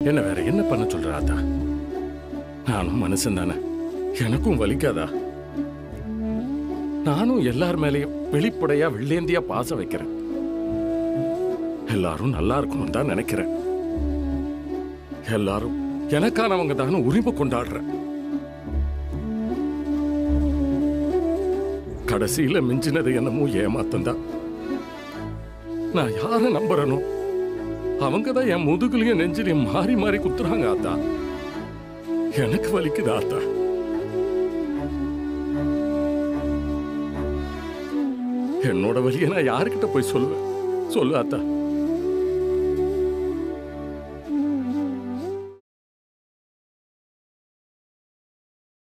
என்ன வேற என்ன பண்ண சொல்ற ஆத்தா நானும் மனுஷன் தானே எனக்கும் வலிக்காதா நானும் எல்லார் மேலயும் வெளிப்படையா வெள்ளேந்தியா பாசம் வைக்கிறேன் எல்லாரும் நல்லா இருக்கணும் தான் நினைக்கிறேன் எல்லாரும் எனக்கானவங்க தானே உரிமை கொண்டாடுறேன் கடைசியில மிஞ்சினது என்னமோ ஏமாத்தம் தான் நான் யாரை நம்புறனோ அவங்க தான் என் முதுகுலையும் நெஞ்சிலையும் மாறி மாறி குத்துறாங்க ஆத்தா எனக்கு வலிக்குது ஆத்தா என்னோட வலியை நான் யாருக்கிட்ட போய் சொல்லுவேன் சொல்லு ஆத்தா